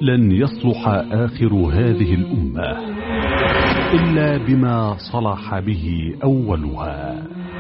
لن يصلح آخر هذه الأمة إلا بما صلح به أولها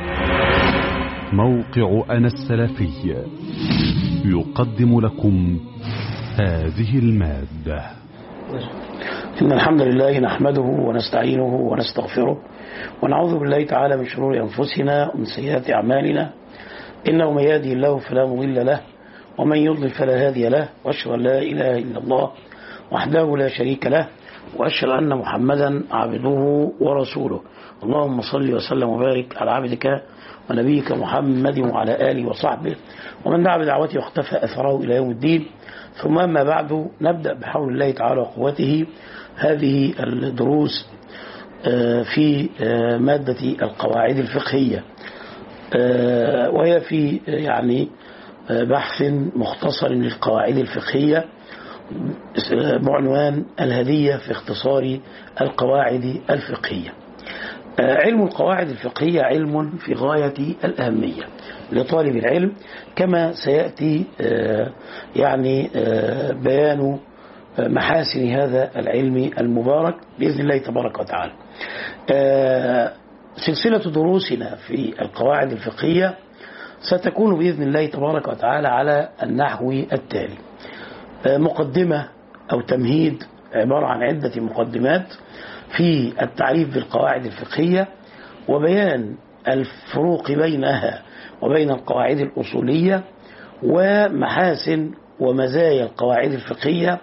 موقع أنا السلفي يقدم لكم هذه المادة إن الحمد لله نحمده ونستعينه ونستغفره ونعوذ بالله تعالى من شرور أنفسنا ومن سيئات أعمالنا إنه من يهدي الله فلا مضل له ومن يضلل فلا هادي له وأشهد أن لا إله إلا الله وحده لا شريك له وأشهد أن محمدا عبده ورسوله اللهم صل وسلم وبارك على عبدك ونبيك محمد وعلى آله وصحبه ومن دعا بدعوته واختفى أثره إلى يوم الدين ثم أما بعد نبدأ بحول الله تعالى وقوته هذه الدروس في مادة القواعد الفقهية وهي في يعني بحث مختصر للقواعد الفقهية بعنوان الهدية في اختصار القواعد الفقهية علم القواعد الفقهية علم في غاية الأهمية لطالب العلم كما سيأتي يعني بيان محاسن هذا العلم المبارك بإذن الله تبارك وتعالى سلسلة دروسنا في القواعد الفقهية ستكون بإذن الله تبارك وتعالى على النحو التالي مقدمة أو تمهيد عبارة عن عدة مقدمات في التعريف بالقواعد الفقهية وبيان الفروق بينها وبين القواعد الأصولية ومحاسن ومزايا القواعد الفقهية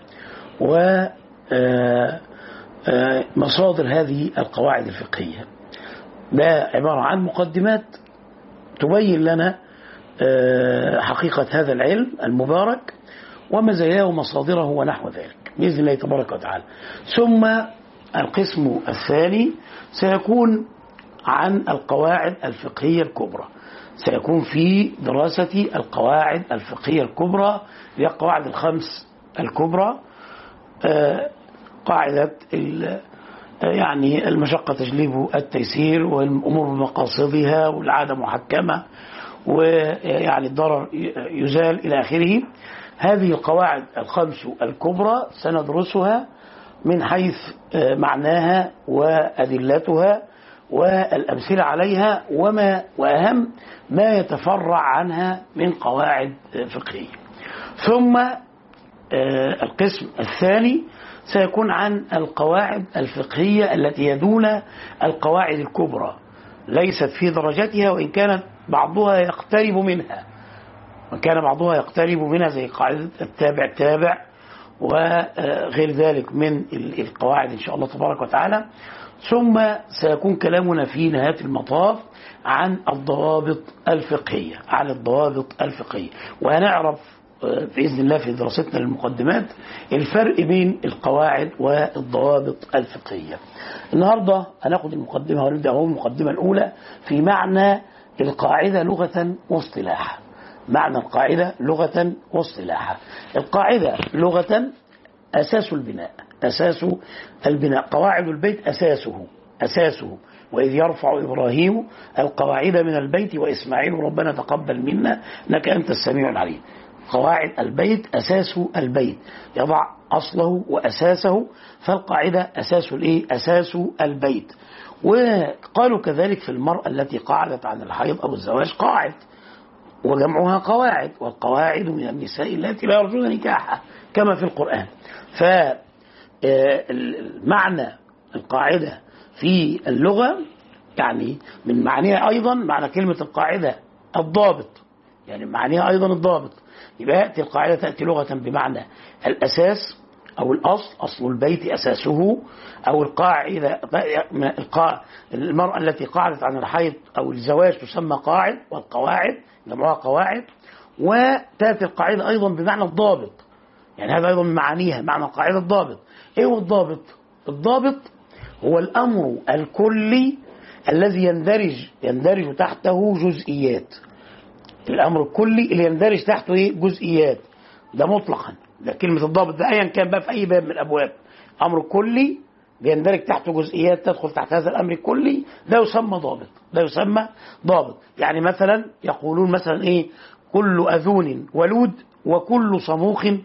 ومصادر هذه القواعد الفقهية ده عبارة عن مقدمات تبين لنا حقيقة هذا العلم المبارك ومزاياه ومصادره ونحو ذلك بإذن الله تبارك وتعالى ثم القسم الثاني سيكون عن القواعد الفقهية الكبرى سيكون في دراسة القواعد الفقهية الكبرى هي القواعد الخمس الكبرى قاعدة يعني المشقة تجلب التيسير والأمور بمقاصدها والعادة محكمة ويعني الضرر يزال إلى آخره هذه القواعد الخمس الكبرى سندرسها من حيث معناها وأدلتها والأمثلة عليها وما وأهم ما يتفرع عنها من قواعد فقهية ثم القسم الثاني سيكون عن القواعد الفقهية التي يدون القواعد الكبرى ليست في درجتها وإن كانت بعضها يقترب منها وكان بعضها يقترب منها زي قاعدة التابع تابع وغير ذلك من القواعد إن شاء الله تبارك وتعالى ثم سيكون كلامنا في نهاية المطاف عن الضوابط الفقهية عن الضوابط الفقهية وهنعرف بإذن الله في دراستنا للمقدمات الفرق بين القواعد والضوابط الفقهية النهاردة هناخد المقدمة ونبدأ هو المقدمة الأولى في معنى القاعدة لغة واصطلاحا معنى القاعدة لغة واصطلاحا القاعدة لغة أساس البناء أساس البناء قواعد البيت أساسه أساسه وإذ يرفع إبراهيم القواعد من البيت وإسماعيل ربنا تقبل منا إنك أنت السميع العليم قواعد البيت أساس البيت يضع أصله وأساسه فالقاعدة أساس الإيه؟ أساس البيت وقالوا كذلك في المرأة التي قعدت عن الحيض أو الزواج قاعد وجمعها قواعد والقواعد من النساء التي لا يرجون نكاحا كما في القرآن فمعنى القاعدة في اللغة يعني من معانيها أيضا معنى كلمة القاعدة الضابط يعني معانيها أيضا الضابط يبقى يأتي القاعدة تأتي لغة بمعنى الأساس أو الأصل أصل البيت أساسه أو القاعدة المرأة التي قعدت عن الحيض أو الزواج تسمى قاعد والقواعد جمعها قواعد وتأتي القاعدة أيضا بمعنى الضابط يعني هذا أيضا من معانيها معنى القاعدة الضابط إيه هو الضابط؟ الضابط هو الأمر الكلي الذي يندرج يندرج تحته جزئيات الأمر الكلي اللي يندرج تحته إيه؟ جزئيات ده مطلقا ده كلمة الضابط ده أيا كان بقى في أي باب من الأبواب أمر كلي بيندرج تحته جزئيات تدخل تحت هذا الأمر الكلي ده يسمى ضابط ده يسمى ضابط يعني مثلا يقولون مثلا إيه كل أذون ولود وكل صموخ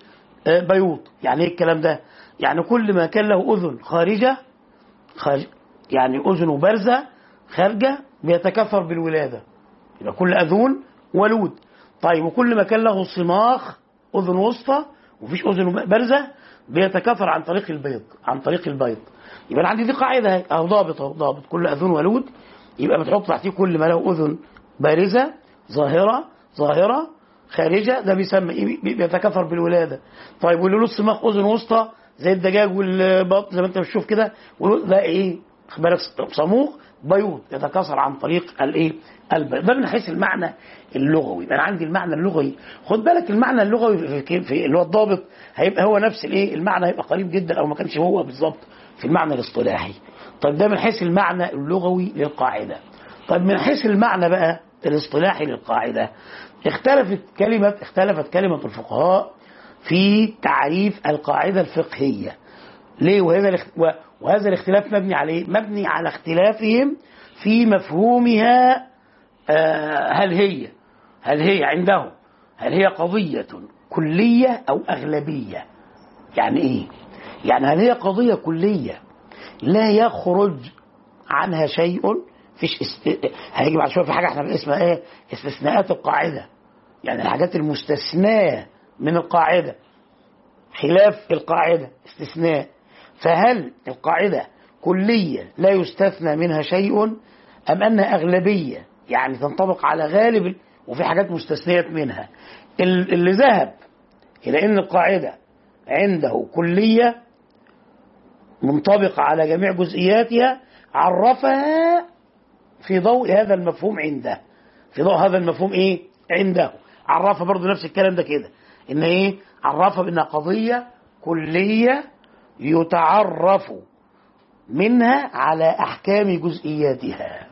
آه، بيوض يعني ايه الكلام ده يعني كل ما كان له اذن خارجه خارج يعني اذنه بارزه خارجه بيتكثر بالولاده يبقى كل اذون ولود طيب وكل ما كان له صماخ اذن وسطى ومفيش اذن بارزه بيتكاثر عن طريق البيض عن طريق البيض يبقى انا عندي دي قاعده اهي اهو ضابط اهو ضابط كل اذون ولود يبقى بتحط تحتيه كل ما له اذن بارزه ظاهره ظاهره خارجه ده بيسمى ايه بي- بيتكاثر بالولاده طيب واللي له صماخ اذن وسطى زي الدجاج والبط زي ما انت بتشوف كده واللي- ده ايه خد بالك صموخ بيوض يتكاثر عن طريق الايه البيض ده من حيث المعنى اللغوي يبقى انا عندي المعنى اللغوي خد بالك المعنى اللغوي في, في, في اللي هو الضابط هيبقى هو نفس الايه المعنى هيبقى قريب جدا او ما كانش هو بالظبط في المعنى الاصطلاحي طيب ده من حيث المعنى اللغوي للقاعده طيب من حيث المعنى بقى الاصطلاحي للقاعده اختلفت كلمه اختلفت كلمه الفقهاء في تعريف القاعده الفقهيه ليه وهذا الاخت- و- وهذا الاختلاف مبني عليه مبني على اختلافهم في مفهومها آه، هل هي هل هي عندهم هل هي قضية كلية أو أغلبية يعني إيه يعني هل هي قضية كلية لا يخرج عنها شيء فيش است... هيجي بعد شوية في حاجة احنا اسمها ايه استثناءات القاعدة يعني الحاجات المستثناة من القاعدة خلاف القاعدة استثناء فهل القاعدة كلية لا يستثنى منها شيء أم أنها أغلبية يعني تنطبق على غالب ال- وفي حاجات مستثنيات منها ال- اللي ذهب إلى أن القاعدة عنده كلية منطبقة على جميع جزئياتها عرفها في ضوء هذا المفهوم عنده في ضوء هذا المفهوم ايه عنده عرفها برضو نفس الكلام ده كده ان ايه عرفها بانها قضية كلية يتعرف منها على احكام جزئياتها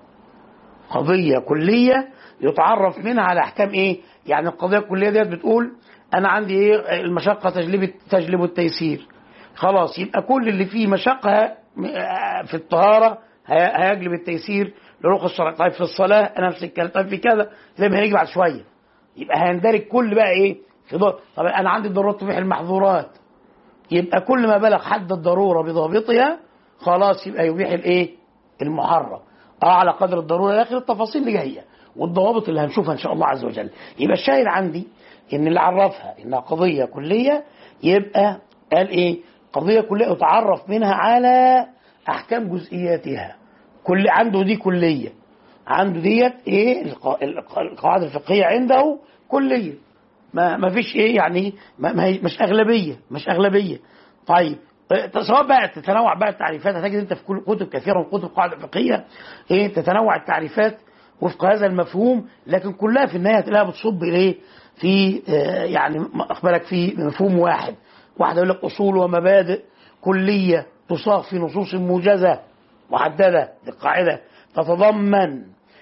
قضية كلية يتعرف منها على احكام ايه يعني القضية الكلية ديت بتقول انا عندي ايه المشقة تجلب تجلب التيسير خلاص يبقى كل اللي فيه مشقة في الطهارة هي- هيجلب التيسير لرخص الشرع طيب في الصلاة انا نفس الكلام طيب في كذا زي ما هيجي بعد شوية يبقى هيندرج كل بقى ايه في ضوء طب انا عندي الضرورات تبيح المحظورات يبقى كل ما بلغ حد الضرورة بضابطها خلاص يبقى يبيح الايه المحرم اه على قدر الضرورة الى اخر التفاصيل اللي جاية والضوابط اللي هنشوفها ان شاء الله عز وجل يبقى الشاهد عندي ان اللي عرفها انها قضية كلية يبقى قال ايه قضية كلية يتعرف منها على احكام جزئياتها كل عنده دي كلية عنده ديت ايه الق- الق- القواعد الفقهية عنده كلية ما ما فيش ايه يعني ما ما هي مش اغلبيه مش اغلبيه طيب اه، سواء بقى تتنوع بقى التعريفات هتجد انت في كل كتب كثيره من كتب القواعد الفقهيه ايه تتنوع التعريفات وفق هذا المفهوم لكن كلها في النهايه تلاقيها بتصب اليه في اه، يعني م- اخبرك في مفهوم واحد واحد يقول لك اصول ومبادئ كليه تصاغ في نصوص موجزه محدده القاعده تتضمن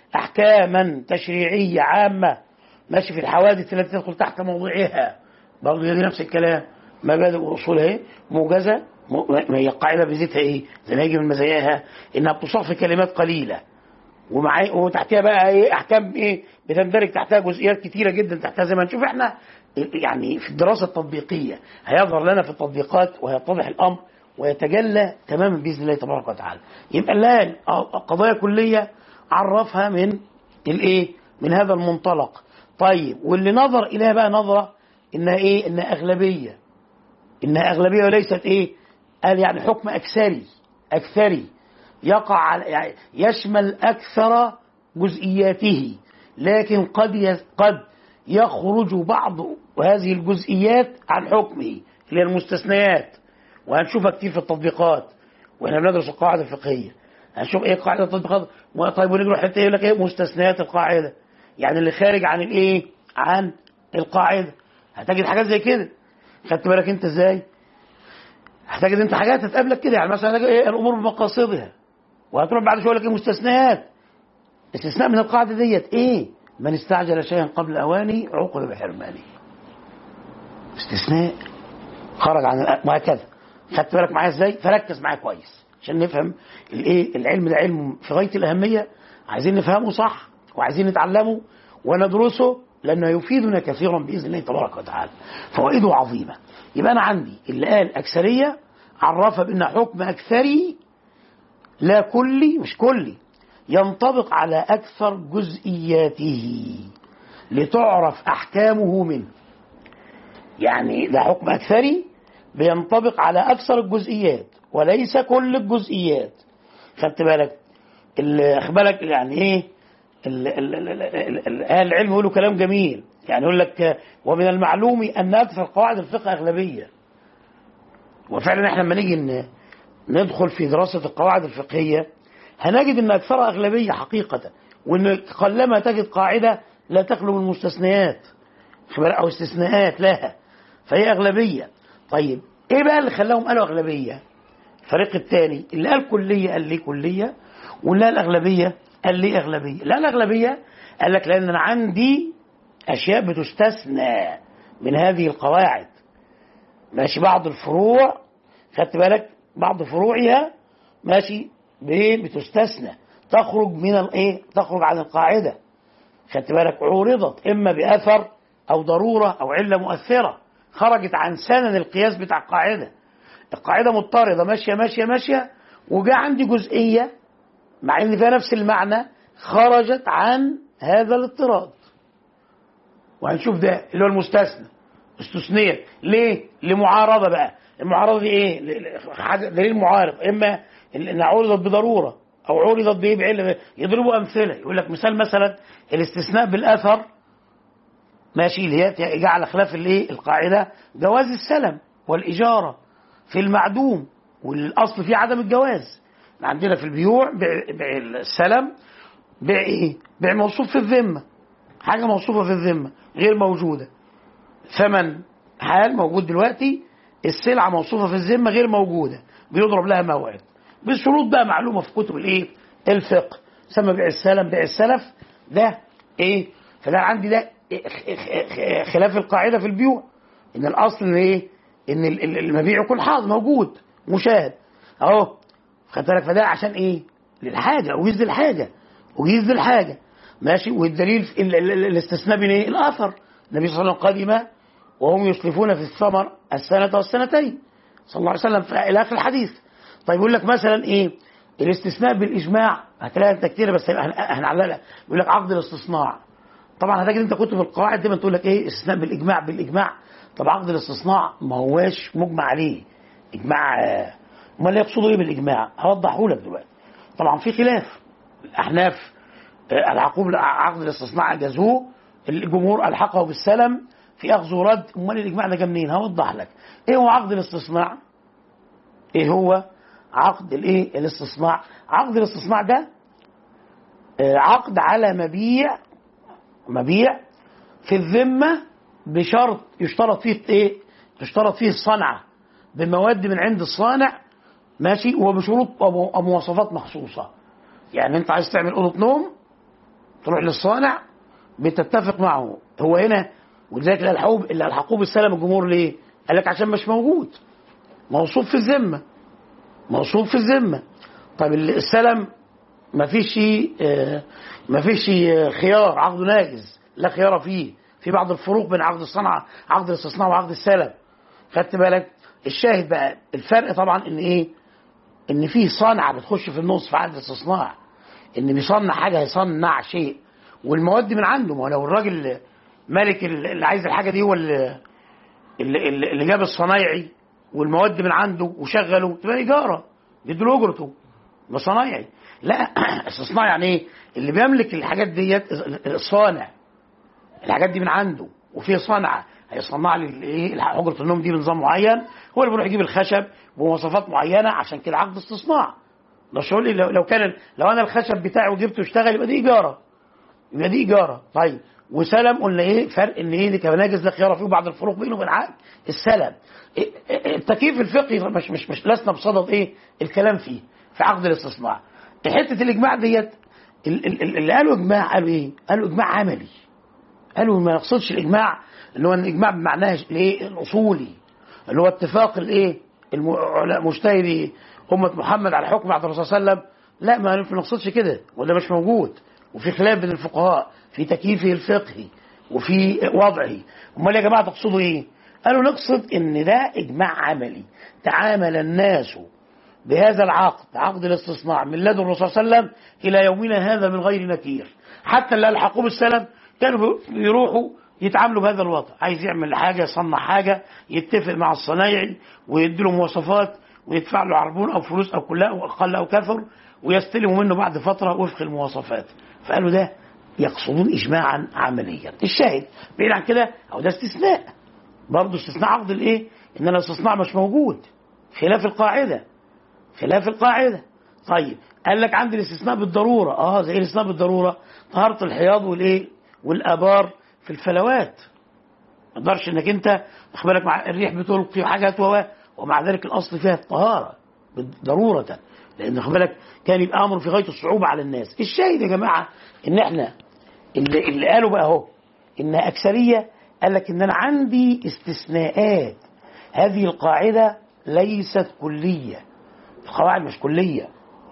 احكاما تشريعيه عامه ماشي في الحوادث التي تدخل تحت موضوعها برضه هي دي نفس الكلام مبادئ واصول اهي موجزه م- ما هي القاعده بذاتها ايه؟ زي ما يجي من مزاياها انها بتصاغ في كلمات قليله ومع وتحتها بقى ايه احكام ايه بتندرج تحتها جزئيات كتيره جدا تحتها زي ما نشوف احنا يعني في الدراسه التطبيقيه هيظهر لنا في التطبيقات وهيتضح الامر ويتجلى تماما باذن الله تبارك وتعالى يبقى الان قضايا كليه عرفها من الايه من هذا المنطلق طيب واللي نظر اليها بقى نظره انها ايه انها اغلبيه انها اغلبيه وليست ايه قال يعني حكم اكثري اكثري يقع على يعني يشمل اكثر جزئياته لكن قد يز- قد يخرج بعض هذه الجزئيات عن حكمه اللي هي المستثنيات وهنشوفها كتير في التطبيقات واحنا بندرس القواعد الفقهيه هنشوف ايه قاعده التطبيقات طيب ونيجي حته يقول لك ايه مستثنيات القاعده يعني اللي خارج عن الايه عن القاعده هتجد حاجات زي كده خدت بالك انت ازاي هتجد انت حاجات هتقابلك كده يعني مثلا هتجد ايه الامور بمقاصدها وهتروح بعد شويه يقول لك ايه مستثنيات استثناء من القاعده ديت ايه من استعجل شيئا قبل اواني عوقب بحرمانه استثناء خرج عن الأ- وهكذا خدت بالك معايا ازاي فركز معايا كويس عشان نفهم الايه العلم ده علم في غايه الاهميه عايزين نفهمه صح وعايزين نتعلمه وندرسه لأنه يفيدنا كثيرا بإذن الله تبارك وتعالى فوائده عظيمة يبقى أنا عندي اللي قال أكثرية عرفها بأن حكم أكثري لا كلي مش كلي ينطبق على أكثر جزئياته لتعرف أحكامه منه يعني ده حكم أكثري بينطبق على أكثر الجزئيات وليس كل الجزئيات خدت بالك بالك يعني إيه أهل العلم يقولوا كلام جميل يعني يقول لك ومن المعلوم أن أكثر قواعد الفقه أغلبية وفعلا احنا لما نيجي ندخل في دراسة القواعد الفقهية هنجد أن أكثرها أغلبية حقيقة وأن قلما تجد قاعدة لا تخلو من مستثنيات أو استثناءات لها فهي أغلبية طيب إيه بقى اللي خلاهم قالوا أغلبية الفريق الثاني اللي قال كلية قال لي كلية واللي قال أغلبية قال لي أغلبية لا الأغلبية قال لك لأن أنا عندي أشياء بتستثنى من هذه القواعد ماشي بعض الفروع خدت بالك بعض فروعها ماشي بتستثنى تخرج من الايه تخرج عن القاعده خدت بالك عورضت اما باثر او ضروره او عله مؤثره خرجت عن سنن القياس بتاع القاعده القاعده مضطرده ماشيه ماشيه ماشيه وجاء عندي جزئيه مع ان فيها نفس المعنى خرجت عن هذا الاضطراد وهنشوف ده اللي هو المستثنى استثنيت ليه لمعارضه بقى المعارضه دي ايه دليل معارض اما ان عرضت بضروره او عرضت بايه بعلم يضربوا امثله يقول لك مثال مثلا الاستثناء بالاثر ماشي اللي هي جعل خلاف الايه القاعده جواز السلم والاجاره في المعدوم والاصل فيه عدم الجواز عندنا في البيوع بيع السلم بيع ايه بيع موصوف في الذمه حاجه موصوفه في الذمه غير موجوده ثمن حال موجود دلوقتي السلعه موصوفه في الذمه غير موجوده بيضرب لها موعد بالشروط بقى معلومه في كتب الايه الفقه سمى بيع السلم بيع السلف ده ايه فده عندي ده خلاف القاعده في البيوع ان الاصل ان ايه ان المبيع يكون حاضر موجود مشاهد اهو خدت بالك فده عشان ايه للحاجه وجيز الحاجه وجيز الحاجه ماشي والدليل الاستثناء بين ايه الاثر النبي صلى الله عليه وسلم قدم وهم يسلفون في الثمر السنه والسنتين صلى الله عليه وسلم في الى اخر الحديث طيب يقول لك مثلا ايه الاستثناء بالاجماع هتلاقي انت كتير بس هنعلقها يقول لك عقد الاستصناع طبعا هتجد انت كتب القواعد دايما تقول لك ايه استثناء بالاجماع بالاجماع طب عقد الاستصناع ما هواش مجمع عليه اجماع امال يقصدوا ايه بالاجماع هوضحه لك دلوقتي طبعا في خلاف الاحناف العقوب عقد الاستصناع اجازوه الجمهور الحقه بالسلم في اخذ ورد امال الاجماع ده جه منين هوضح لك ايه هو عقد الاستصناع ايه هو عقد الايه الاستصناع عقد الاستصناع ده عقد على مبيع مبيع في الذمه بشرط يشترط فيه ايه تشترط فيه الصنعه بمواد من عند الصانع ماشي وبشروط ومواصفات مخصوصه يعني انت عايز تعمل اوضه نوم تروح للصانع بتتفق معه هو هنا ولذلك اللي الحقوب اللي الحقوه بالسلام الجمهور ليه؟ قال لك عشان مش موجود موصوف في الذمه موصوف في الذمه طب السلم ما فيش ما فيش خيار عقده ناجز لا خيار فيه في بعض الفروق بين عقد الصنعه عقد الاستصناع وعقد السلم خدت بالك الشاهد بقى الفرق طبعا ان ايه ان في صنعه بتخش في النص في عقد الاستصناع ان بيصنع حاجه هيصنع شيء والمواد من عنده ما هو لو الراجل مالك اللي عايز الحاجه دي هو اللي, اللي, اللي جاب الصنايعي والمواد من عنده وشغله تبقى ايجاره بيدوا اجرته ده صنايعي لا استصناع يعني ايه اللي بيملك الحاجات ديت الصانع الحاجات دي من عنده وفي صنعه هيصنع لي ايه حجره النوم دي بنظام معين هو اللي بيروح يجيب الخشب بمواصفات معينه عشان كده عقد استصناع مش يقول لي لو, لو كان لو انا الخشب بتاعي وجبته اشتغل يبقى دي ايجاره يبقى دي ايجاره طيب وسلم قلنا ايه فرق ان ايه كمان ناجز لا خيار فيه بعض الفروق بينه وبين عقد السلم التكييف الفقهي مش مش مش لسنا بصدد ايه الكلام فيه في عقد الاستصناع حته الاجماع ديت اللي قالوا اجماع قالوا ايه؟ قالوا اجماع عملي قالوا ما يقصدش الاجماع اللي هو الاجماع بمعناه الايه الاصولي اللي هو اتفاق الايه مجتهدي امه محمد على حكم بعد الرسول صلى الله عليه وسلم لا ما نقصدش كده وده مش موجود وفي خلاف بين الفقهاء في تكييفه الفقهي وفي وضعه امال يا جماعه تقصدوا ايه قالوا نقصد ان ده اجماع عملي تعامل الناس بهذا العقد عقد الاستصناع من لدن الرسول صلى الله عليه وسلم الى يومنا هذا من غير نكير حتى اللي الحقوه بالسلم كانوا بيروحوا يتعاملوا بهذا الوضع عايز يعمل حاجه يصنع حاجه يتفق مع الصنايعي ويدي له مواصفات ويدفع له عربون او فلوس او كلها او اقل او كثر ويستلموا منه بعد فتره وفق المواصفات فقالوا ده يقصدون اجماعا عمليا الشاهد بعيد عن كده او ده استثناء برضه استثناء عقد الايه ان الاستثناء مش موجود خلاف القاعده خلاف القاعده طيب قال لك عندي الاستثناء بالضروره اه زي الاستثناء بالضروره طهاره الحياض والايه والابار في الفلوات ما تقدرش انك انت واخد بالك مع الريح بتلقي حاجات و ومع ذلك الاصل فيها الطهاره ضروره لان خد بالك كان يبقى امر في غايه الصعوبه على الناس الشاهد يا جماعه ان احنا اللي, اللي قالوا بقى اهو انها اكثريه قال لك ان انا عندي استثناءات هذه القاعده ليست كليه القواعد مش كليه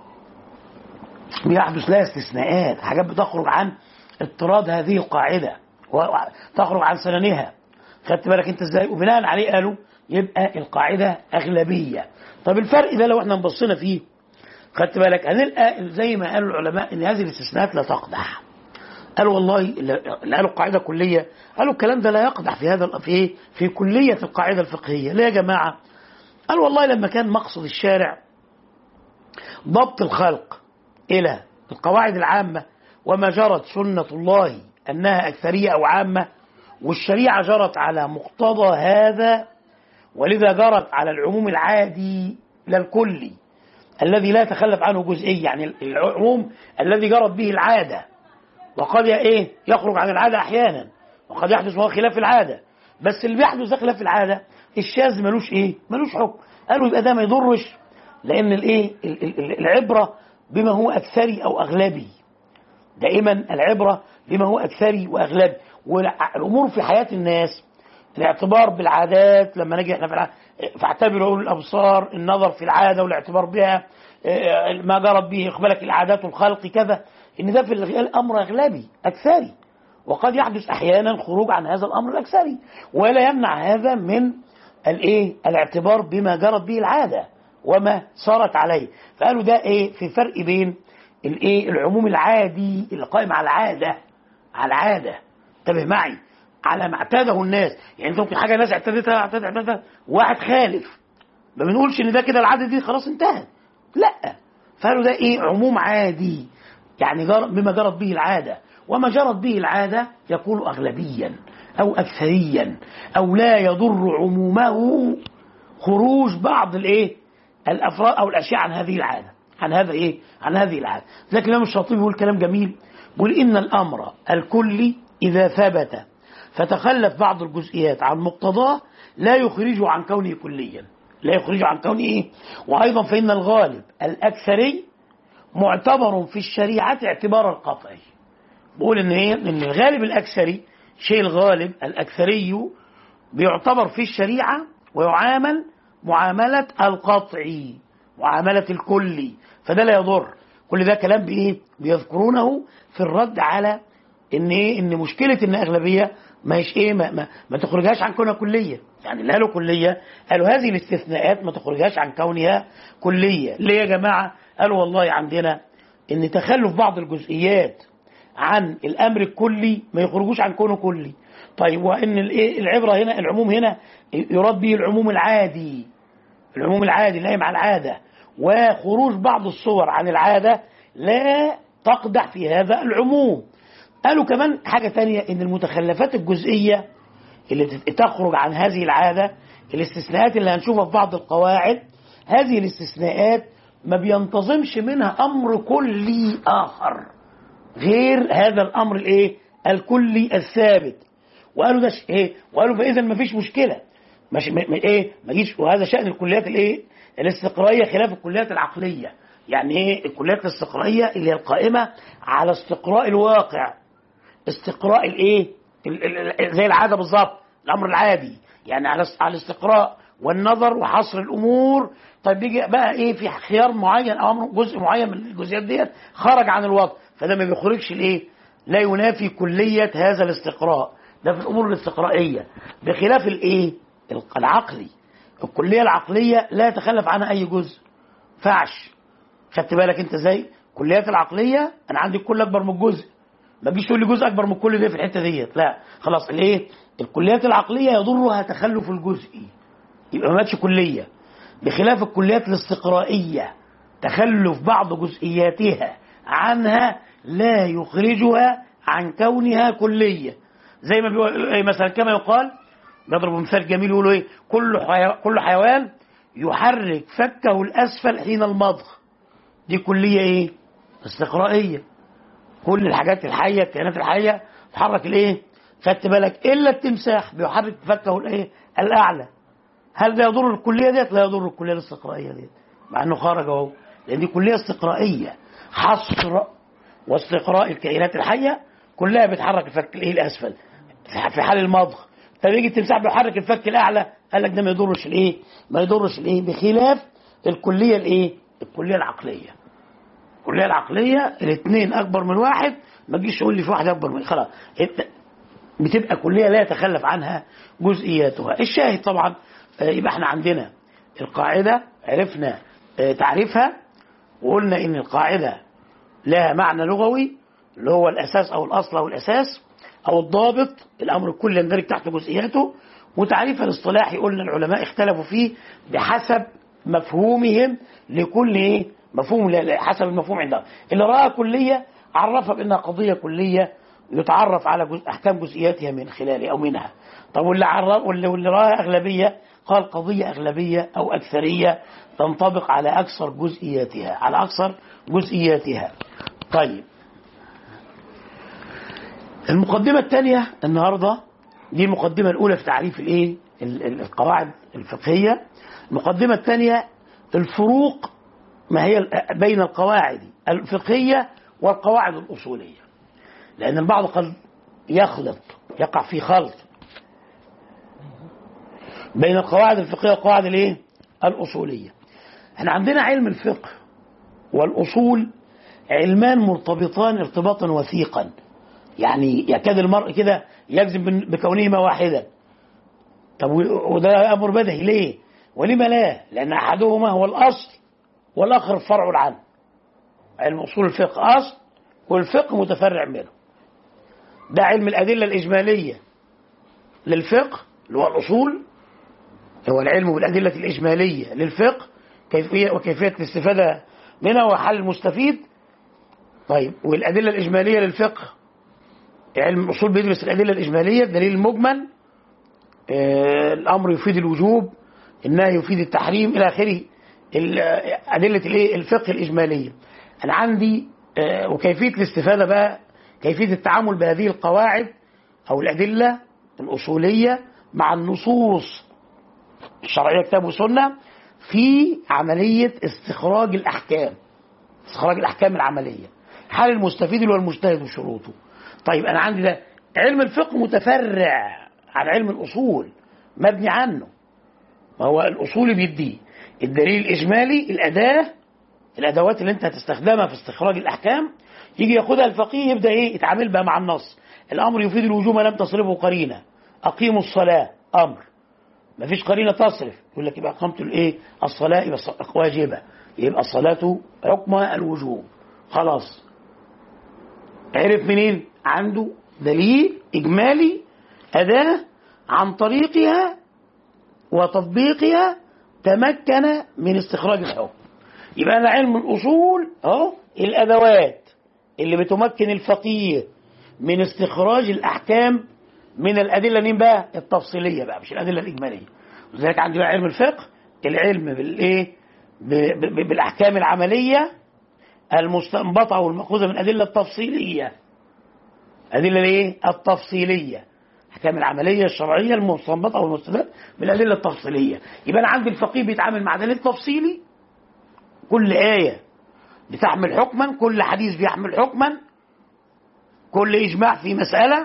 بيحدث لها استثناءات حاجات بتخرج عن اضطراد هذه القاعده تخرج عن سننها خدت بالك انت ازاي وبناء عليه قالوا يبقى القاعده اغلبيه طب الفرق ده لو احنا بصينا فيه خدت بالك هنلقى زي ما قالوا العلماء ان هذه الاستثناءات لا تقدح قالوا والله اللي قالوا قاعده كليه قالوا الكلام ده لا يقدح في هذا في في كليه القاعده الفقهيه ليه يا جماعه قالوا والله لما كان مقصد الشارع ضبط الخلق الى القواعد العامه وما جرت سنه الله انها اكثريه او عامه والشريعه جرت على مقتضى هذا ولذا جرت على العموم العادي لا الكلي الذي لا يتخلف عنه جزئي يعني العموم الذي جرت به العاده وقد ايه يخرج عن العاده احيانا وقد يحدث وهو خلاف العاده بس اللي بيحدث ده خلاف العاده الشاذ ملوش ايه ملوش حكم قالوا يبقى ده ما يضرش لان الايه العبره بما هو اكثري او اغلبي دائما العبره بما هو اكثري واغلبي والامور في حياه الناس الاعتبار بالعادات لما نجي احنا في الع... فاعتبروا اولي الابصار النظر في العاده والاعتبار بها ما جرت به اقبالك العادات والخلق كذا ان ده في الامر اغلبي اكثري وقد يحدث احيانا خروج عن هذا الامر الاكثري ولا يمنع هذا من الايه الاعتبار بما جرت به العاده وما صارت عليه فقالوا ده ايه في فرق بين الايه العموم العادي اللي قائم على العاده على العاده انتبه معي على ما اعتاده الناس يعني انت ممكن حاجه الناس اعتادتها اعتادت اعتادت واحد خالف ما بنقولش ان ده كده العاده دي خلاص انتهت لا فقالوا ده ايه عموم عادي يعني جر بما جرت به العاده وما جرت به العاده يكون اغلبيا او اكثريا او لا يضر عمومه خروج بعض الايه الافراد او الاشياء عن هذه العاده عن هذا ايه عن هذه العاده لكن الامام الشاطبي بيقول كلام جميل بيقول ان الامر الكلي اذا ثبت فتخلف بعض الجزئيات عن مقتضاه لا يخرجه عن كونه كليا لا يخرجه عن كونه ايه وايضا فان الغالب الاكثري معتبر في الشريعه اعتبار القطعي بقول ان ايه ان الغالب الاكثري شيء الغالب الاكثري بيعتبر في الشريعه ويعامل معامله القطعي معامله الكلي فده لا يضر كل ده كلام بايه بيذكرونه في الرد على ان ايه ان مشكله ان اغلبيه مش ايه ما, ما, ما تخرجهاش عن كونها كليه يعني اللي قالوا كليه قالوا هذه الاستثناءات ما تخرجهاش عن كونها كليه ليه يا جماعه قالوا والله عندنا ان تخلف بعض الجزئيات عن الامر الكلي ما يخرجوش عن كونه كلي طيب وان الايه العبره هنا العموم هنا يراد به العموم العادي العموم العادي لا مع العاده وخروج بعض الصور عن العاده لا تقدح في هذا العموم قالوا كمان حاجة تانية ان المتخلفات الجزئية اللي تخرج عن هذه العادة الاستثناءات اللي هنشوفها في بعض القواعد هذه الاستثناءات ما بينتظمش منها امر كلي اخر غير هذا الامر الايه الكلي الثابت وقالوا ده ايه وقالوا فاذا ما فيش مشكله مش م... م... ايه ما جيش وهذا شان الكليات الايه الاستقرائيه خلاف الكليات العقليه يعني ايه الكليات الاستقرائيه اللي هي القائمه على استقراء الواقع استقراء الايه زي العاده بالظبط الامر العادي يعني على على الاستقراء والنظر وحصر الامور طيب بيجي بقى ايه في خيار معين او امر جزء معين من الجزئيات ديت خرج عن الوضع فده ما بيخرجش الايه لا ينافي كليه هذا الاستقراء ده في الامور الاستقرائيه بخلاف الايه العقلي الكليه العقليه لا يتخلف عنها اي جزء فعش خدت بالك انت ازاي الكليات العقليه انا عندي الكل اكبر من الجزء ما تجيش تقول لي جزء اكبر من الكل ده في الحته ديت لا خلاص الايه الكليات العقليه يضرها تخلف الجزئي يبقى ما ماتش كليه بخلاف الكليات الاستقرائيه تخلف بعض جزئياتها عنها لا يخرجها عن كونها كليه زي ما بيقول مثلا كما يقال بيضرب مثال جميل يقولوا ايه كل حيو... كل حيوان يحرك فكه الاسفل حين المضغ دي كليه ايه استقرائيه كل الحاجات الحيه الكائنات الحيه تحرك الايه خدت بالك الا التمساح بيحرك فكه الايه الاعلى هل ده يضر الكليه ديت لا يضر الكليه الاستقرائيه ديت مع انه خرج اهو لان دي كليه استقرائيه حصر واستقراء الكائنات الحيه كلها بتحرك الفك الايه الاسفل في حال المضغ فبيجي التمساح بيحرك الفك الاعلى قال لك ده ما يضرش الايه ما يضرش الايه بخلاف الكليه الايه الكليه العقليه الكليه العقليه الاثنين اكبر من واحد ما تجيش تقول لي في واحد اكبر من خلاص بتبقى كليه لا يتخلف عنها جزئياتها الشاهد طبعا يبقى احنا عندنا القاعده عرفنا تعريفها وقلنا ان القاعده لها معنى لغوي اللي هو الاساس او الاصل او الاساس او الضابط الامر الكلي يندرج تحت جزئياته وتعريفها الاصطلاحي قلنا العلماء اختلفوا فيه بحسب مفهومهم لكل ايه مفهوم حسب المفهوم عندهم اللي راى كليه عرفها بانها قضيه كليه يتعرف على جزء احكام جزئياتها من خلالها او منها طب واللي عرف واللي, واللي راى اغلبيه قال قضيه اغلبيه او اكثريه تنطبق على اكثر جزئياتها على اكثر جزئياتها طيب المقدمة الثانية النهاردة دي المقدمة الأولى في تعريف الإيه؟ القواعد الفقهية. المقدمة الثانية الفروق ما هي بين القواعد الفقهية والقواعد الأصولية. لأن البعض قد يخلط يقع في خلط بين القواعد الفقهية والقواعد الإيه؟ الأصولية. احنا عندنا علم الفقه والأصول علمان مرتبطان ارتباطا وثيقا يعني يكاد المرء كده يجزم بكونهما واحدا طب وده امر بدهي ليه ولما لا لان احدهما هو الاصل والاخر فرع عنه علم اصول الفقه اصل والفقه متفرع منه ده علم الادله الاجماليه للفقه اللي هو الاصول هو العلم بالادله الاجماليه للفقه كيفيه وكيفيه الاستفاده منها وحل المستفيد طيب والادله الاجماليه للفقه علم الاصول بيدرس الادله الاجماليه الدليل المجمل آه الامر يفيد الوجوب النهي يفيد التحريم الى اخره ادله الايه الفقه الاجماليه انا عندي آه وكيفيه الاستفاده بقى كيفيه التعامل بهذه القواعد او الادله الاصوليه مع النصوص الشرعيه كتاب وسنه في عمليه استخراج الاحكام استخراج الاحكام العمليه حال المستفيد اللي هو المجتهد وشروطه طيب انا عندي ده علم الفقه متفرع عن علم الاصول مبني عنه ما هو الاصول بيديه الدليل الاجمالي الاداه الادوات اللي انت هتستخدمها في استخراج الاحكام يجي ياخدها الفقيه يبدا ايه يتعامل بها مع النص الامر يفيد الوجوب ما لم تصرفه قرينه اقيموا الصلاه امر ما فيش قرينه تصرف يقول لك يبقى اقامه الايه الصلاه يبقى واجبه يبقى الصلاه حكمها الوجوب خلاص عرف منين عنده دليل إجمالي أداة عن طريقها وتطبيقها تمكن من استخراج الحكم يبقى أنا علم الأصول أهو الأدوات اللي بتمكن الفقيه من استخراج الأحكام من الأدلة مين بقى التفصيلية بقى مش الأدلة الإجمالية لذلك عندي بقى علم الفقه العلم بالإيه بالأحكام العملية المستنبطة والمأخوذة من الأدلة التفصيلية الأدلة الإيه؟ التفصيلية الأحكام العملية الشرعية المستنبطة والمستدل من الأدلة التفصيلية يبقى أنا عندي الفقيه بيتعامل مع دليل تفصيلي كل آية بتحمل حكما كل حديث بيحمل حكما كل إجماع في مسألة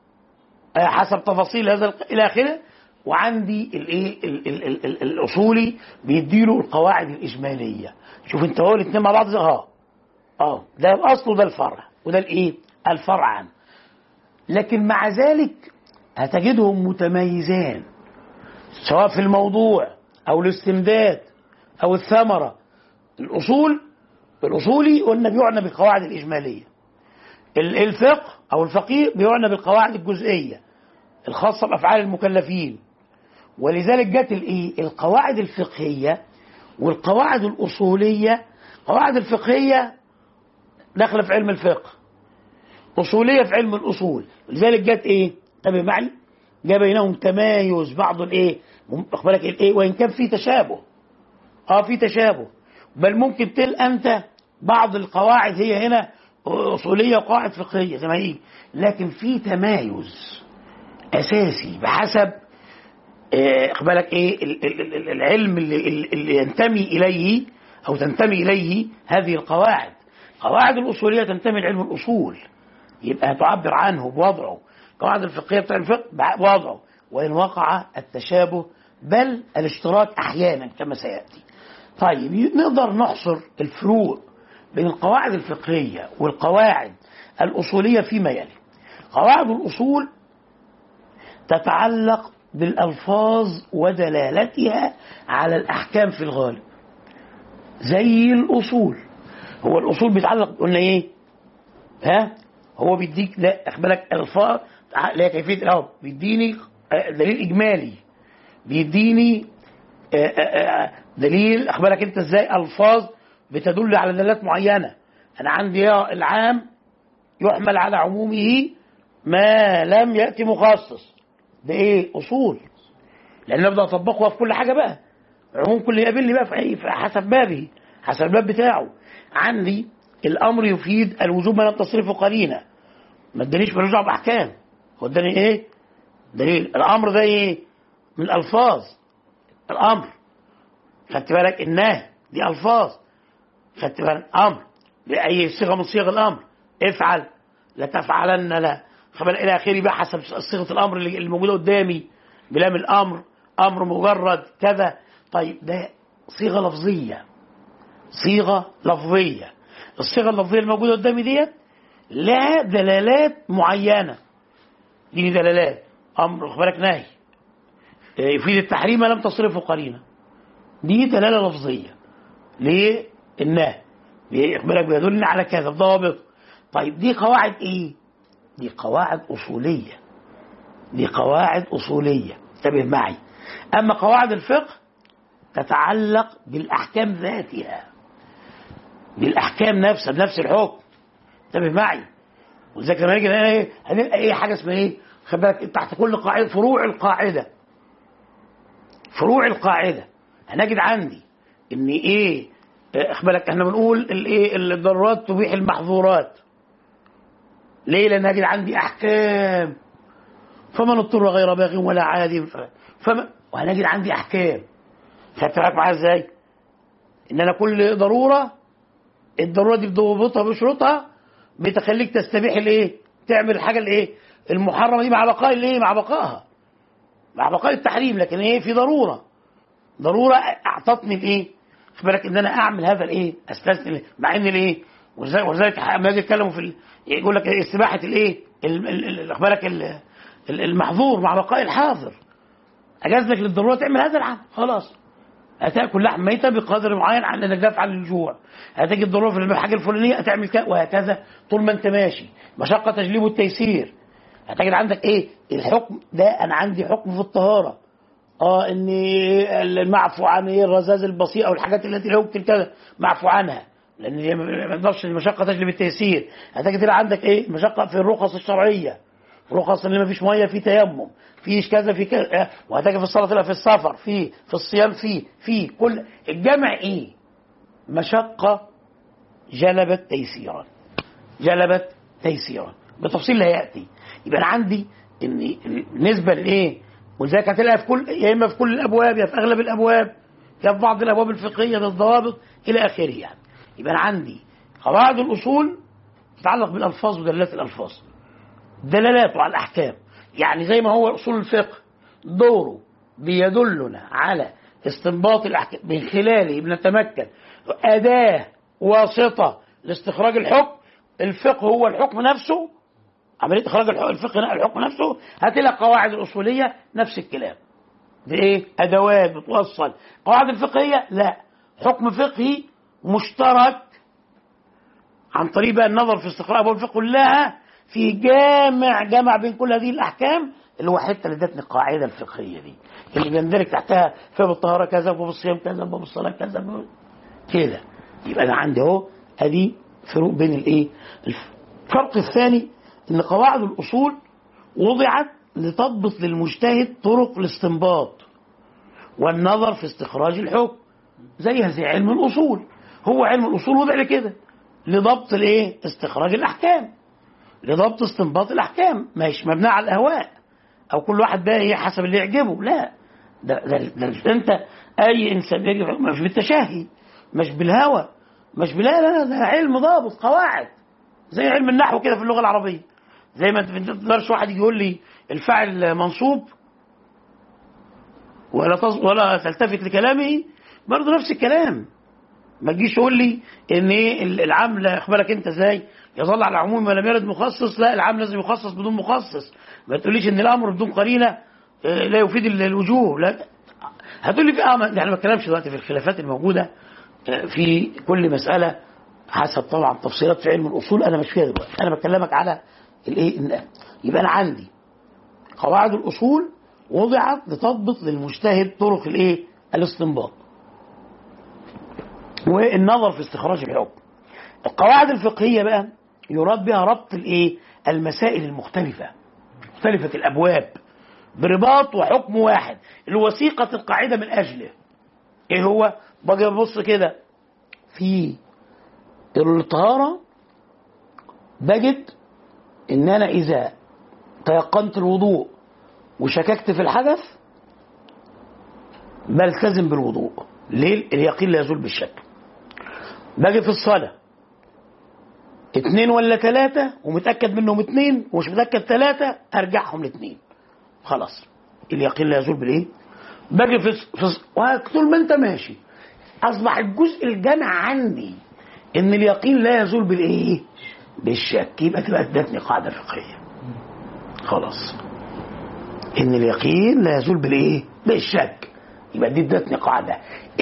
حسب تفاصيل هذا إلى آخره وعندي الايه الاصولي بيديله القواعد الاجماليه شوف انت هو الاثنين مع بعض اه اه ده الاصل وده الفرع وده الايه الفرع عنه لكن مع ذلك هتجدهم متميزان سواء في الموضوع او الاستمداد او الثمره الاصول الاصولي قلنا بيعنى بالقواعد الاجماليه ال- الفقه او الفقيه بيعنى بالقواعد الجزئيه الخاصه بافعال المكلفين ولذلك جت الايه القواعد الفقهيه والقواعد الاصوليه القواعد الفقهيه داخله في علم الفقه اصوليه في علم الاصول لذلك جت ايه انتبه معي جاء بينهم تمايز بعض الايه واخد بالك الايه وان كان في تشابه اه في تشابه بل ممكن تل انت بعض القواعد هي هنا اصوليه وقواعد فقهيه زي ما هي لكن في تمايز اساسي بحسب آه، خد بالك ايه ال- ال- ال- العلم اللي, اللي ينتمي اليه او تنتمي اليه هذه القواعد قواعد الاصوليه تنتمي لعلم الاصول يبقى تعبر عنه بوضعه قواعد الفقهيه بتاع الفقه بوضعه وان وقع التشابه بل الاشتراك احيانا كما سياتي طيب نقدر نحصر الفروق بين القواعد الفقهيه والقواعد الاصوليه فيما يلي قواعد الاصول تتعلق بالالفاظ ودلالتها على الاحكام في الغالب زي الاصول هو الاصول بيتعلق قلنا ايه ها هو بيديك لا اخبالك الفاظ لا كيفيه الاول بيديني آه، دليل اجمالي بيديني آه، آه، آه، دليل اخبارك انت ازاي الفاظ بتدل على دلالات معينه انا عندي العام يحمل على عمومه ما لم ياتي مخصص ده ايه اصول لان ابدا اطبقها في كل حاجه بقى عموم كل يقابلني بقى في أي- في حسب بابه حسب الباب بتاعه عندي الامر يفيد الوجوب ما لم تصرفه قرينه ما ادانيش ملوش دعوه باحكام هو اداني ايه دليل الامر ده ايه من الفاظ الامر خدت بالك النهي دي الفاظ خدت بالك امر باي صيغه من صيغ الامر افعل لا تفعلن لا خبر الى اخره بقى حسب صيغه الامر اللي اللي موجوده قدامي بلام الامر امر مجرد كذا طيب ده صيغه لفظيه صيغه لفظيه الصيغه اللفظيه الموجوده قدامي ديت لها دلالات معينه دي دلالات امر خد بالك نهي إيه، يفيد التحريم ما لم تصرفه قرينه دي دلاله لفظيه للنهي بي- خد بالك بيدلنا على كذا بضوابط طيب دي قواعد ايه دي قواعد اصوليه دي قواعد اصوليه انتبه معي اما قواعد الفقه تتعلق بالاحكام ذاتها بالاحكام نفسها بنفس الحكم انتبه معي ولذلك لما نيجي نلاقي ايه هنلقى ايه حاجه اسمها ايه خد بالك تحت كل قاعده فروع القاعده فروع القاعده هنجد عندي ان ايه آه، خد بالك احنا بنقول الايه الضرورات تبيح المحظورات ليه لان هجد عندي احكام فمن اضطر غير باغ ولا عاد ف- فما وهنجد عندي احكام خدت بالك معايا ازاي ان انا كل ضروره الضروره دي بضوابطها بشروطها بتخليك تستبيح الايه تعمل الحاجه الايه المحرمه دي مع بقاء الايه مع بقائها مع بقاء التحريم لكن ايه في ضروره ضروره اعطتني الايه خد بالك ان انا اعمل هذا الايه استثني الإيه؟ مع ان الايه ولذلك ولذلك لما يجي يتكلموا في ال- يقول لك إيه؟ استباحه الايه ال- ال- ال- خد بالك ال- ال- المحظور مع بقاء الحاظر اجاز لك للضروره تعمل هذا العمل خلاص هتاكل لحم ميته بقدر معين عن انك دافع عن الجوع هتجي الضروره في الحاجه الفلانيه هتعمل كده وهكذا طول ما انت ماشي مشقه تجليب التيسير هتجد عندك ايه الحكم ده انا عندي حكم في الطهاره اه ان المعفو عن ايه الرذاذ البسيط او الحاجات التي لا يمكن كذا معفو عنها لان هي ما تقدرش المشقه تجلب التيسير هتجد تلاقي عندك ايه مشقه في الرخص الشرعيه رخص اللي ما فيش ميه في تيمم فيش كذا في كذا آه، وهتجي في الصلاه تلاقي في السفر في في الصيام في في كل الجمع ايه مشقه جلبت تيسيرا جلبت تيسيرا بتفصيل لا ياتي يبقى انا عندي ان بالنسبه لايه ولذلك هتلاقيها في كل يا اما في كل الابواب يا في اغلب الابواب يا في بعض الابواب الفقهيه بالضوابط الى اخره يعني يبقى انا عندي قواعد الاصول تتعلق بالالفاظ ودلالات الالفاظ دلالاته على الاحكام يعني زي ما هو اصول الفقه دوره بيدلنا على استنباط الاحكام من خلاله بنتمكن اداه واسطه لاستخراج الحكم الفقه هو الحكم نفسه عمليه اخراج الحكم الفقه الحكم نفسه هتلاقي القواعد الاصوليه نفس الكلام بايه ادوات بتوصل قواعد الفقهيه لا حكم فقهي مشترك عن طريق بقى النظر في استقراء ابواب الفقه كلها في جامع جمع بين كل هذه الاحكام اللي هو حته اللي ادتني القاعده الفقهيه دي اللي بيندرج تحتها في باب الطهاره كذا وباب الصيام كذا وباب الصلاه كذا وباب- كده يبقى انا عندي اهو ادي فروق بين الايه الفرق الثاني ان قواعد الاصول وضعت لتضبط للمجتهد طرق الاستنباط والنظر في استخراج الحكم زيها زي علم الاصول هو علم الاصول وضع لكده لضبط الايه استخراج الاحكام لضبط استنباط الاحكام مش مبني على الاهواء او كل واحد بقى ايه حسب اللي يعجبه لا ده, ده, ده مش انت اي انسان يجب مش بالتشهي مش بالهوى مش بلا لا لا ده علم ضابط قواعد زي علم النحو كده في اللغه العربيه زي ما انت ما تقدرش واحد يجي يقول لي الفاعل منصوب ولا تص... ولا تلتفت لكلامه برضه نفس الكلام ما تجيش تقول لي ان ايه العام لا اخبارك انت ازاي يظل على العموم ولم يرد مخصص لا العام لازم يخصص بدون مخصص ما تقوليش ان الامر بدون قرينه آه، لا يفيد ال- الوجوه لا هتقول لي في اه ما- يعني ما بتكلمش دلوقتي في الخلافات الموجوده آه، في كل مساله حسب طبعا تفصيلات في علم الاصول انا مش فيها دلوقتي انا بكلمك على الايه إن- يبقى انا عندي قواعد الاصول وضعت لتضبط للمجتهد طرق الايه الاستنباط والنظر في استخراج الحكم القواعد الفقهيه بقى يراد بها ربط الايه المسائل المختلفه مختلفه الابواب برباط وحكم واحد اللي هو وثيقه القاعده من اجله ايه هو باجي ابص كده في الطهاره بجد ان انا اذا تيقنت الوضوء وشككت في الحدث بلتزم بالوضوء ليه اليقين لا يزول بالشك باجي في الصلاة اتنين ولا تلاتة ومتأكد منهم اتنين ومش متأكد تلاتة أرجعهم لاتنين خلاص اليقين لا يزول بالإيه؟ باجي في, في طول ما أنت ماشي أصبح الجزء الجامع عندي إن اليقين لا يزول بالإيه؟ بالشك يبقى تبقى ادتني قاعدة فقهية خلاص إن اليقين لا يزول بالإيه؟ بالشك يبقى دي ادتني قاعدة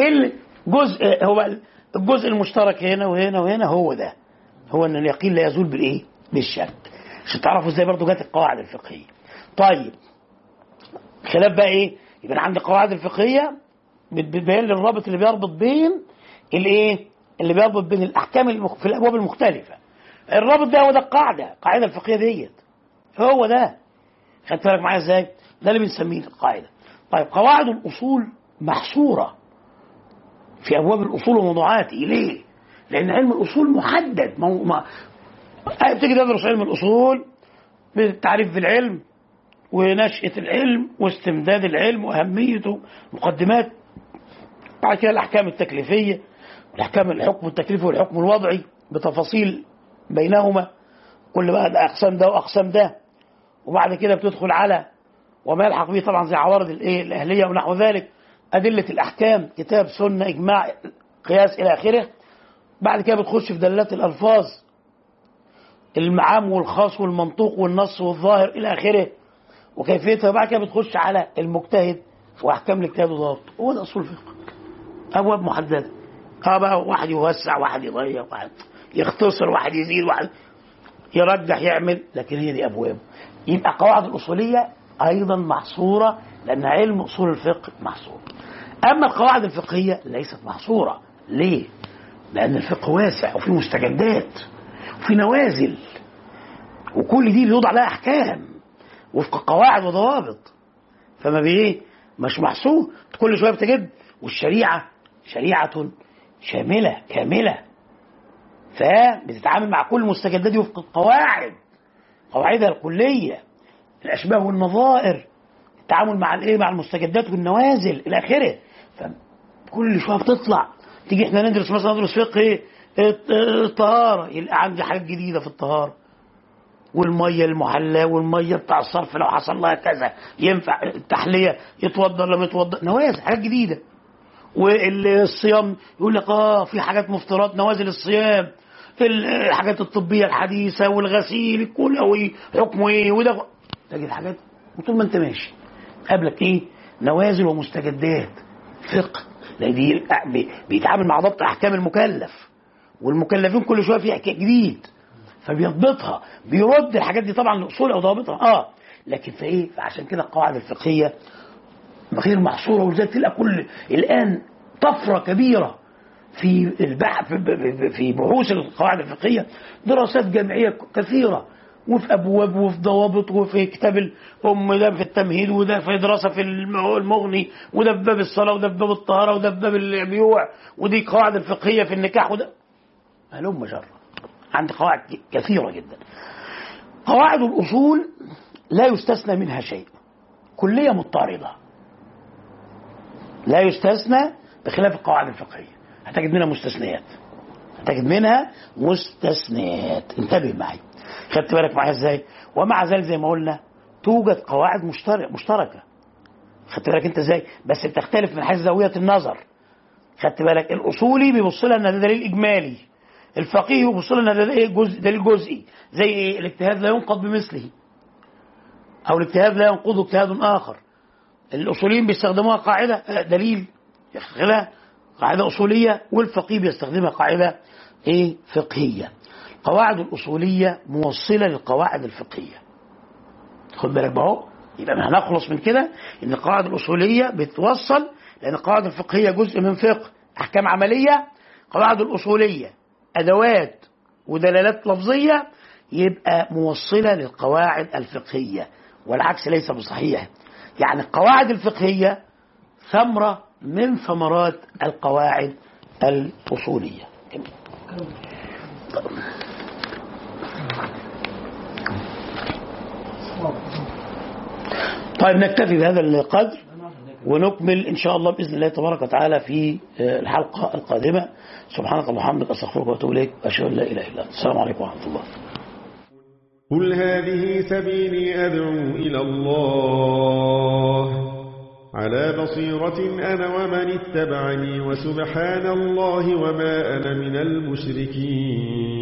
الجزء هو الجزء المشترك هنا وهنا وهنا هو ده هو ان اليقين لا يزول بالايه بالشك عشان تعرفوا ازاي برضو جت القواعد الفقهيه طيب خلاف بقى ايه يبقى أنا عندي القواعد الفقهيه بتبين لي الرابط اللي بيربط بين الايه اللي بيربط بين الاحكام المخ... في الابواب المختلفه الرابط ده هو ده القاعده القاعده الفقهيه ديت هو ده خدت بالك معايا ازاي ده اللي بنسميه القاعده طيب قواعد الاصول محصوره في ابواب الاصول وموضوعاته ليه؟ لان علم الاصول محدد مو... ما... بتيجي تدرس علم الاصول بالتعريف بالعلم ونشأة العلم واستمداد العلم وأهميته مقدمات بعد كده الأحكام التكليفية الأحكام الحكم التكليفي والحكم الوضعي بتفاصيل بينهما كل بقى ده أقسام ده وأقسام ده وبعد كده بتدخل على وما يلحق به طبعا زي عوارض الايه الأهلية ونحو ذلك أدلة الأحكام كتاب سنة إجماع قياس إلى آخره بعد كده بتخش في دلالات الألفاظ المعام والخاص والمنطوق والنص والظاهر إلى آخره وكيفيتها وبعد كده بتخش على المجتهد واحكام الاجتهاد وضابط هو ده اصول الفقه ابواب محدده اه بقى واحد يوسع واحد يضيق واحد يختصر واحد يزيد واحد يرجح يعمل لكن هي دي ابواب يبقى القواعد الاصوليه ايضا محصوره لان علم اصول الفقه محصور اما القواعد الفقهيه ليست محصوره ليه لان الفقه واسع وفي مستجدات وفي نوازل وكل دي بيوضع لها احكام وفق قواعد وضوابط فما بايه مش محصور كل شويه بتجد والشريعه شريعه شامله كامله فبتتعامل مع كل المستجدات دي وفق القواعد قواعدها الكليه الاشباه والنظائر التعامل مع الايه مع المستجدات والنوازل الى اخره فكل شويه بتطلع تيجي احنا ندرس مثلا ندرس فقه ايه الطهاره يبقى عندي حاجات جديده في الطهاره والميه المحلاه والميه بتاع الصرف لو حصل لها كذا ينفع التحليه يتوضا ولا ما يتوضا نوازل حاجات جديده والصيام يقول لك اه في حاجات مفترات نوازل الصيام الحاجات الطبيه الحديثه والغسيل الكلوي حكمه ايه وده تجد حاجات وطول ما انت ماشي قابلك ايه نوازل ومستجدات فقه لان دي بي- بيتعامل مع ضبط احكام المكلف والمكلفين كل شويه في حكايه جديد فبيضبطها بيرد الحاجات دي طبعا لاصول او ضوابطها اه لكن في ايه فعشان كده القواعد الفقهيه غير محصوره ولذلك تلقى كل الان طفره كبيره في البحث في بحوث القواعد الفقهيه دراسات جامعيه كثيره وفي ابواب وفي ضوابط وفي كتاب الام ده في التمهيد وده في دراسه في المغني وده في باب الصلاه وده في باب الطهاره وده في باب البيوع ودي قواعد الفقهيه في النكاح وده هلم جرة عندي قواعد كثيره جدا قواعد الاصول لا يستثنى منها شيء كليه مضطرده لا يستثنى بخلاف القواعد الفقهيه هتجد منها مستثنيات هتجد منها مستثنيات انتبه معي خدت بالك معايا ازاي ومع ذلك زي ما قلنا توجد قواعد مشترك مشتركه خدت بالك انت ازاي بس بتختلف من حيث زاويه النظر خدت بالك الاصولي بيبص لها ان ده دليل اجمالي الفقيه بيبص لها ان ده ايه جزء دليل جزئي زي ايه الاجتهاد لا ينقض بمثله او الاجتهاد لا ينقضه اجتهاد اخر الاصوليين بيستخدموها قاعده آه، دليل خلاها قاعده اصوليه والفقيه بيستخدمها قاعده ايه فقهيه القواعد الاصوليه موصله للقواعد الفقهيه خد بالك بقى اهو يبقى ما هنخلص من كده ان القواعد الاصوليه بتوصل لان القواعد الفقهيه جزء من فقه احكام عمليه القواعد الاصوليه ادوات ودلالات لفظيه يبقى موصله للقواعد الفقهيه والعكس ليس بصحيح يعني القواعد الفقهيه ثمره من ثمرات القواعد الاصوليه طيب نكتفي بهذا القدر ونكمل ان شاء الله باذن الله تبارك وتعالى في الحلقه القادمه سبحانك اللهم وبحمدك استغفرك واتوب اليك واشهد ان لا اله الا انت السلام عليكم ورحمه الله قل هذه سبيلي أدعو إلى الله على بصيرة أنا ومن اتبعني وسبحان الله وما أنا من المشركين